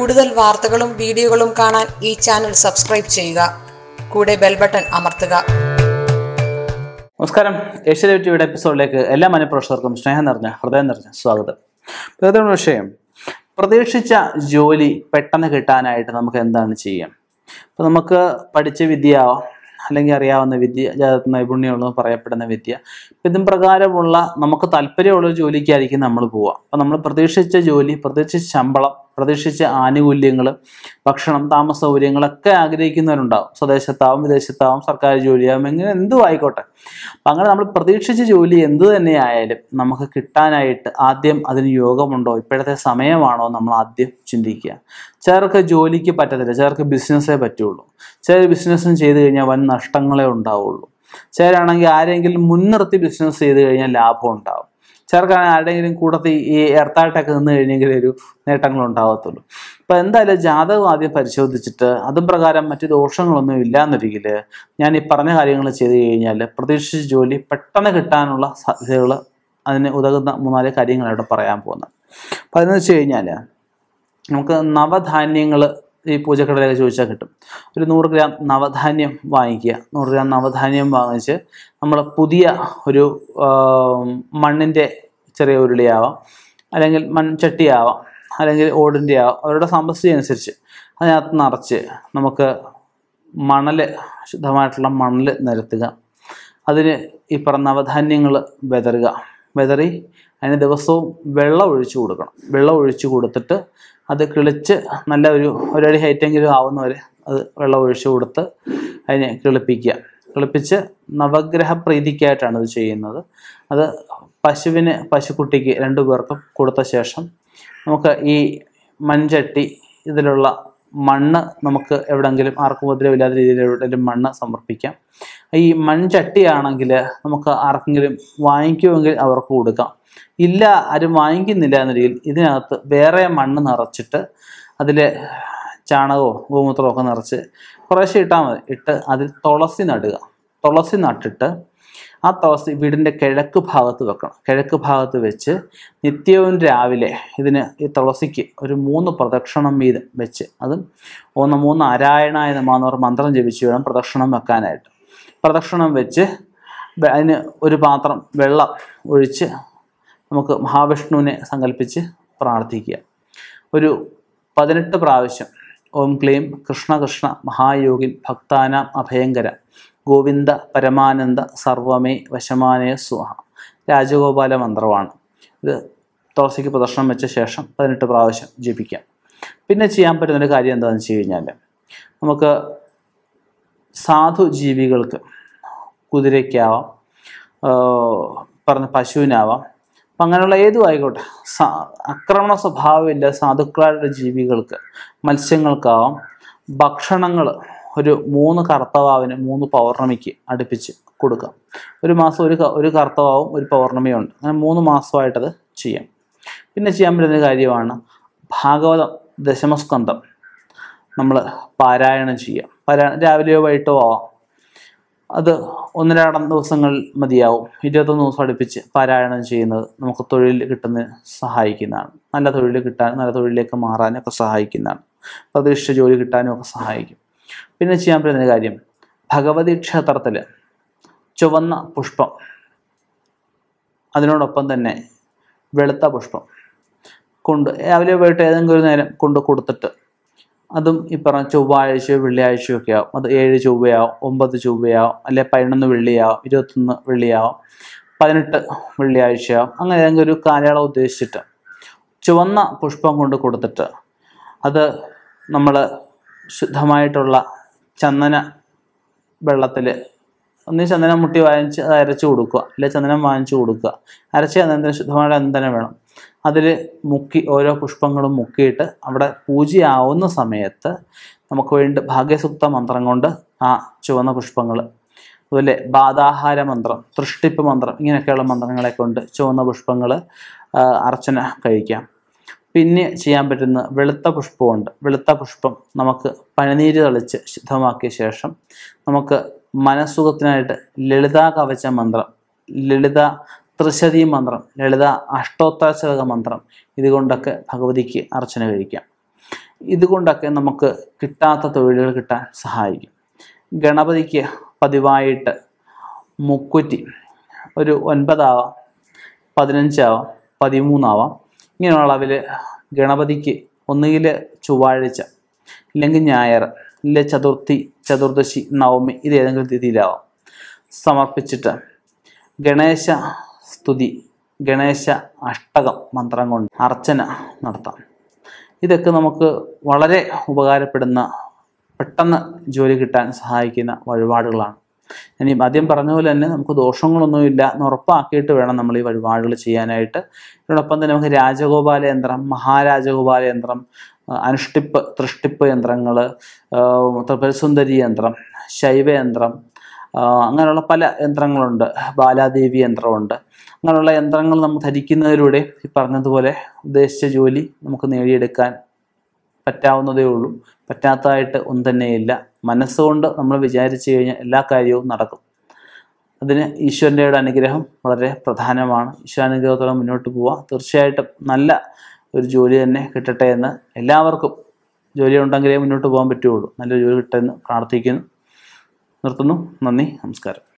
കൂടുതൽ വാർത്തകളും വീഡിയോകളും കാണാൻ ഈ ചാനൽ സബ്സ്ക്രൈബ് ചെയ്യുക കൂടെ ബെൽ ബട്ടൺ അമർത്തുക നമസ്കാരം ഏഷ്യ ടിവിയുടെ എപ്പിസോഡിലേക്ക് എല്ലാ മനഃപ്രേക്ഷകർക്കും സ്നേഹം നിറഞ്ഞ ഹൃദയം നിറഞ്ഞ സ്വാഗതം പ്രധാന വിഷയം പ്രതീക്ഷിച്ച ജോലി പെട്ടെന്ന് കിട്ടാനായിട്ട് നമുക്ക് എന്താണ് ചെയ്യാം അപ്പോൾ നമുക്ക് പഠിച്ച വിദ്യ അല്ലെങ്കിൽ അറിയാവുന്ന വിദ്യ ജാതക നൈപുണ്യമുള്ളത് പറയപ്പെടുന്ന വിദ്യ അപ്പം ഇതും പ്രകാരമുള്ള നമുക്ക് താല്പര്യമുള്ള ഒരു ജോലിക്കായിരിക്കും നമ്മൾ പോവുക അപ്പം നമ്മൾ പ്രതീക്ഷിച്ച ജോലി പ്രതീക്ഷിച്ച ശമ്പളം പ്രതീക്ഷിച്ച ആനുകൂല്യങ്ങൾ ഭക്ഷണം താമസ സൗകര്യങ്ങളൊക്കെ ആഗ്രഹിക്കുന്നവരുണ്ടാവും സ്വദേശത്താവും വിദേശത്താവും സർക്കാർ ജോലിയാവും എങ്ങനെ എന്തും ആയിക്കോട്ടെ അപ്പം അങ്ങനെ നമ്മൾ പ്രതീക്ഷിച്ച ജോലി എന്തു തന്നെയായാലും നമുക്ക് കിട്ടാനായിട്ട് ആദ്യം അതിന് യോഗമുണ്ടോ ഇപ്പോഴത്തെ സമയമാണോ നമ്മൾ ആദ്യം ചിന്തിക്കുക ചിലർക്ക് ജോലിക്ക് പറ്റത്തില്ല ചിലർക്ക് ബിസിനസ്സേ പറ്റുള്ളൂ ചിലർ ബിസിനസ്സും ചെയ്ത് കഴിഞ്ഞാൽ വൻ നഷ്ടങ്ങളേ ഉണ്ടാവുള്ളൂ ചിലരാണെങ്കിൽ ആരെങ്കിലും മുൻനിർത്തി ബിസിനസ് ചെയ്ത് കഴിഞ്ഞാൽ ലാഭം ഉണ്ടാവും ചിലർക്കാണെങ്കിൽ ആരുടെയെങ്കിലും കൂട്ടത്തിൽ ഈ എർത്തായിട്ടൊക്കെ നിന്ന് കഴിഞ്ഞെങ്കിൽ ഒരു നേട്ടങ്ങൾ ഉണ്ടാകത്തുള്ളൂ അപ്പോൾ എന്തായാലും ജാതകം ആദ്യം പരിശോധിച്ചിട്ട് അതും പ്രകാരം മറ്റു ദോഷങ്ങളൊന്നും ഇല്ലാന്നൊരിക്കൽ ഞാൻ ഈ പറഞ്ഞ കാര്യങ്ങൾ ചെയ്ത് കഴിഞ്ഞാൽ പ്രതീക്ഷിച്ച ജോലി പെട്ടെന്ന് കിട്ടാനുള്ള സാധ്യതകൾ അതിന് ഉതകുന്ന മൂന്നാല് കാര്യങ്ങളായിട്ട് പറയാൻ പോകുന്നത് അപ്പോൾ അതെന്ന് വെച്ച് കഴിഞ്ഞാൽ നമുക്ക് നവധാന്യങ്ങൾ ഈ പൂജക്കടയിലൊക്കെ ചോദിച്ചാൽ കിട്ടും ഒരു നൂറ് ഗ്രാം നവധാന്യം വാങ്ങിക്കുക നൂറ് ഗ്രാം നവധാന്യം വാങ്ങിച്ച് നമ്മൾ പുതിയ ഒരു മണ്ണിൻ്റെ ചെറിയ ഉരുളിയാവാം അല്ലെങ്കിൽ മൺചട്ടിയാവാം അല്ലെങ്കിൽ ഓടിൻ്റെ ആവാം അവരുടെ സാമ്പത്തിക അനുസരിച്ച് അതിനകത്ത് നിറച്ച് നമുക്ക് മണൽ ശുദ്ധമായിട്ടുള്ള മണൽ നിരത്തുക അതിന് ഈ പറഞ്ഞ നവധാന്യങ്ങൾ വിതറുക വിതറി അതിന് ദിവസവും വെള്ളം ഒഴിച്ചു കൊടുക്കണം വെള്ളം ഒഴിച്ചു കൊടുത്തിട്ട് അത് കിളിച്ച് നല്ല ഒരു ഒരടി ഹൈറ്റെങ്കിലും ആവുന്നവരെ അത് വെള്ളം ഒഴിച്ചു കൊടുത്ത് അതിനെ കിളിപ്പിക്കുക കിളിപ്പിച്ച് നവഗ്രഹ പ്രീതിക്കായിട്ടാണ് ഇത് ചെയ്യുന്നത് അത് പശുവിന് പശുക്കുട്ടിക്ക് രണ്ടു പേർക്കും കൊടുത്ത ശേഷം നമുക്ക് ഈ മൺചട്ടി ഇതിലുള്ള മണ്ണ് നമുക്ക് എവിടെങ്കിലും ആർക്കും ഉപദ്രവമില്ലാത്ത രീതിയിൽ എവിടെയെങ്കിലും മണ്ണ് സമർപ്പിക്കാം ഈ മൺചട്ടിയാണെങ്കിൽ നമുക്ക് ആർക്കെങ്കിലും വാങ്ങിക്കുമെങ്കിൽ അവർക്ക് കൊടുക്കാം ഇല്ല ആരും വാങ്ങിക്കുന്നില്ല എന്ന രീതിയിൽ ഇതിനകത്ത് വേറെ മണ്ണ് നിറച്ചിട്ട് അതിൽ ചാണകമോ ഗോമൂത്രമോ ഒക്കെ നിറച്ച് കുറേശ്ശെ ഇട്ടാൽ മതി ഇട്ട് അതിൽ തുളസി നടുക തുളസി നട്ടിട്ട് ആ തുളസി വീടിൻ്റെ കിഴക്ക് ഭാഗത്ത് വെക്കണം കിഴക്ക് ഭാഗത്ത് വെച്ച് നിത്യവും രാവിലെ ഇതിന് ഈ തുളസിക്ക് ഒരു മൂന്ന് പ്രദക്ഷിണം വീതം വെച്ച് അതും ഒന്ന് മൂന്ന് നാരായണായ നമാന്നവർ മന്ത്രം ജപിച്ച് വേണം പ്രദക്ഷിണം വെക്കാനായിട്ട് പ്രദക്ഷിണം വെച്ച് വെ- അതിന് ഒരു പാത്രം വെള്ളം ഒഴിച്ച് നമുക്ക് മഹാവിഷ്ണുവിനെ സങ്കല്പിച്ച് പ്രാർത്ഥിക്കുക ഒരു പതിനെട്ട് പ്രാവശ്യം ഓം ക്ലീം കൃഷ്ണ കൃഷ്ണ മഹായോഗിൻ ഭക്താനാം അഭയങ്കര ഗോവിന്ദ പരമാനന്ദ സർവമേ വശമാനയ സ്വാഹ രാജഗോപാല മന്ത്രമാണ് ഇത് തുളസിക്ക് പ്രദർശനം വെച്ച ശേഷം പതിനെട്ട് പ്രാവശ്യം ജപിക്കാം പിന്നെ ചെയ്യാൻ പറ്റുന്നൊരു കാര്യം എന്താണെന്ന് വെച്ച് കഴിഞ്ഞാൽ നമുക്ക് സാധു ജീവികൾക്ക് കുതിരയ്ക്കാവാം ആഹ് പറഞ്ഞ പശുവിനാവാം അപ്പം അങ്ങനെയുള്ള ഏതും ആയിക്കോട്ടെ സ ആക്രമണ സ്വഭാവമില്ല സാധുക്കളായിട്ടുള്ള ജീവികൾക്ക് മത്സ്യങ്ങൾക്കാവാം ഭക്ഷണങ്ങൾ ഒരു മൂന്ന് കർത്തവാവിന് മൂന്ന് പൗർണമിക്ക് അടുപ്പിച്ച് കൊടുക്കാം ഒരു മാസം ഒരു ക- ഒരു കർത്തവാവും ഒരു പൗർണമിയും ഉണ്ട് അങ്ങനെ മൂന്ന് മാസമായിട്ടത് ചെയ്യാം പിന്നെ ചെയ്യാൻ പറ്റുന്ന ഒരു കാര്യമാണ് ഭാഗവതം ദശമസ്കന്ധം നമ്മൾ പാരായണം ചെയ്യാം പാരായണം രാവിലെയോ വൈകിട്ടോ ആവാം അത് ഒന്നരാടം ദിവസങ്ങൾ മതിയാവും ഇരുപത്തൊന്ന് ദിവസം അടുപ്പിച്ച് പാരായണം ചെയ്യുന്നത് നമുക്ക് തൊഴിൽ കിട്ടുന്നതിന് സഹായിക്കുന്നതാണ് നല്ല തൊഴിൽ കിട്ടാൻ നല്ല തൊഴിലിലേക്ക് മാറാനൊക്കെ സഹായിക്കുന്നതാണ് പ്രതീക്ഷിച്ച ജോലി കിട്ടാനും ഒക്കെ സഹായിക്കും പിന്നെ ചെയ്യാൻ പറ്റുന്ന കാര്യം ഭഗവതി ക്ഷേത്രത്തിൽ ചുവന്ന പുഷ്പം അതിനോടൊപ്പം തന്നെ വെളുത്ത പുഷ്പം കൊണ്ട് രാവിലെ പോയിട്ട് ഏതെങ്കിലും ഒരു നേരം കൊണ്ട് കൊടുത്തിട്ട് അതും ഈ പറഞ്ഞ ചൊവ്വാഴ്ചയോ വെള്ളിയാഴ്ചയോ ഒക്കെ ആവും അത് ഏഴ് ചൊവ്വയാവും ഒമ്പത് ചൊവ്വയാവും അല്ലെ പതിനൊന്ന് വെള്ളിയാവും ഇരുപത്തൊന്ന് വെള്ളിയാവും പതിനെട്ട് വെള്ളിയാഴ്ചയാവും അങ്ങനെ ഏതെങ്കിലും ഒരു കാലയളവ് ഉദ്ദേശിച്ചിട്ട് ചുവന്ന പുഷ്പം കൊണ്ട് കൊടുത്തിട്ട് അത് നമ്മൾ ശുദ്ധമായിട്ടുള്ള ചന്ദന വെള്ളത്തിൽ ഒന്നീ ചന്ദനം മുട്ടി വാങ്ങിച്ച് അത് അരച്ച് കൊടുക്കുക അല്ലെ ചന്ദനം വാങ്ങിച്ച് കൊടുക്കുക അരച്ച ചന്ദനത്തിന് ശുദ്ധമായ ചന്ദനം വേണം അതിൽ മുക്കി ഓരോ പുഷ്പങ്ങളും മുക്കിയിട്ട് അവിടെ പൂജയാവുന്ന സമയത്ത് നമുക്ക് വേണ്ടി ഭാഗ്യസുക്ത മന്ത്രം കൊണ്ട് ആ ചുവന്ന പുഷ്പങ്ങൾ അതുപോലെ ബാധാഹാര മന്ത്രം തൃഷ്ടിപ്പ് മന്ത്രം ഇങ്ങനെയൊക്കെയുള്ള മന്ത്രങ്ങളെ കൊണ്ട് ചുവന്ന പുഷ്പങ്ങൾ അർച്ചന കഴിക്കാം പിന്നെ ചെയ്യാൻ പറ്റുന്ന വെളുത്ത പുഷ്പമുണ്ട് വെളുത്ത പുഷ്പം നമുക്ക് പനിനീര് തളിച്ച് ശുദ്ധമാക്കിയ ശേഷം നമുക്ക് മനസ്സുഖത്തിനായിട്ട് ലളിതാ കവച മന്ത്രം ലളിത ത്രിശതി മന്ത്രം ലളിത അഷ്ടോത്തരശതക മന്ത്രം ഇതുകൊണ്ടൊക്കെ ഭഗവതിക്ക് അർച്ചന കഴിക്കാം ഇതുകൊണ്ടൊക്കെ നമുക്ക് കിട്ടാത്ത തൊഴിലുകൾ കിട്ടാൻ സഹായിക്കും ഗണപതിക്ക് പതിവായിട്ട് മുക്കുറ്റി ഒരു ഒൻപതാവാം പതിനഞ്ചാവാം പതിമൂന്നാവാം ഇങ്ങനെയുള്ള അളവിൽ ഗണപതിക്ക് ഒന്നുകിൽ ചൊവ്വാഴ്ച ഇല്ലെങ്കിൽ ഞായർ ഇല്ല ചതുർത്ഥി ചതുർദശി നവമി ഇത് ഏതെങ്കിലും തിഥിയിലാവാം സമർപ്പിച്ചിട്ട് ഗണേശ സ്തുതി ഗണേശ അഷ്ടകം മന്ത്രം കൊണ്ട് അർച്ചന നടത്താം ഇതൊക്കെ നമുക്ക് വളരെ ഉപകാരപ്പെടുന്ന പെട്ടെന്ന് ജോലി കിട്ടാൻ സഹായിക്കുന്ന വഴിപാടുകളാണ് ഇനി ആദ്യം പറഞ്ഞ പോലെ തന്നെ നമുക്ക് ദോഷങ്ങളൊന്നുമില്ല എന്ന് ഉറപ്പാക്കിയിട്ട് വേണം നമ്മൾ ഈ വഴിപാടുകൾ ചെയ്യാനായിട്ട് ഇതിനോടൊപ്പം തന്നെ നമുക്ക് രാജഗോപാല യന്ത്രം മഹാരാജഗോപാല യന്ത്രം ആ, അനുഷ്ടിപ്പ് തൃഷ്ടിപ്പ് യന്ത്രങ്ങൾ ത്രിപുരസുന്ദരി യന്ത്രം ശൈവയന്ത്രം ആ, അങ്ങനെയുള്ള പല യന്ത്രങ്ങളുണ്ട് ബാലാദേവി യന്ത്രമുണ്ട് അങ്ങനെയുള്ള യന്ത്രങ്ങൾ നമ്മൾ ധരിക്കുന്നതിലൂടെ ഈ പറഞ്ഞതുപോലെ ഉദ്ദേശിച്ച ജോലി നമുക്ക് നേടിയെടുക്കാൻ പറ്റാവുന്നതേ ഉള്ളൂ പറ്റാത്തതായിട്ട് ഒന്നും തന്നെയില്ല മനസ്സുകൊണ്ട് നമ്മൾ വിചാരിച്ചു കഴിഞ്ഞാൽ എല്ലാ കാര്യവും നടക്കും അതിന് ഈശ്വരൻ്റെ അനുഗ്രഹം വളരെ പ്രധാനമാണ് ഈശ്വരാനുഗ്രഹത്തോടെ മുന്നോട്ട് പോവുക തീർച്ചയായിട്ടും നല്ല ഒരു ജോലി തന്നെ കിട്ടട്ടെ എന്ന് എല്ലാവർക്കും ജോലി ഉണ്ടെങ്കിലേ മുന്നോട്ട് പോകാൻ പറ്റുള്ളൂ നല്ലൊരു ജോലി കിട്ടുമെന്ന് പ്രാർത്ഥിക്കുന്നു നിർത്തുന്നു നന്ദി നമസ്കാരം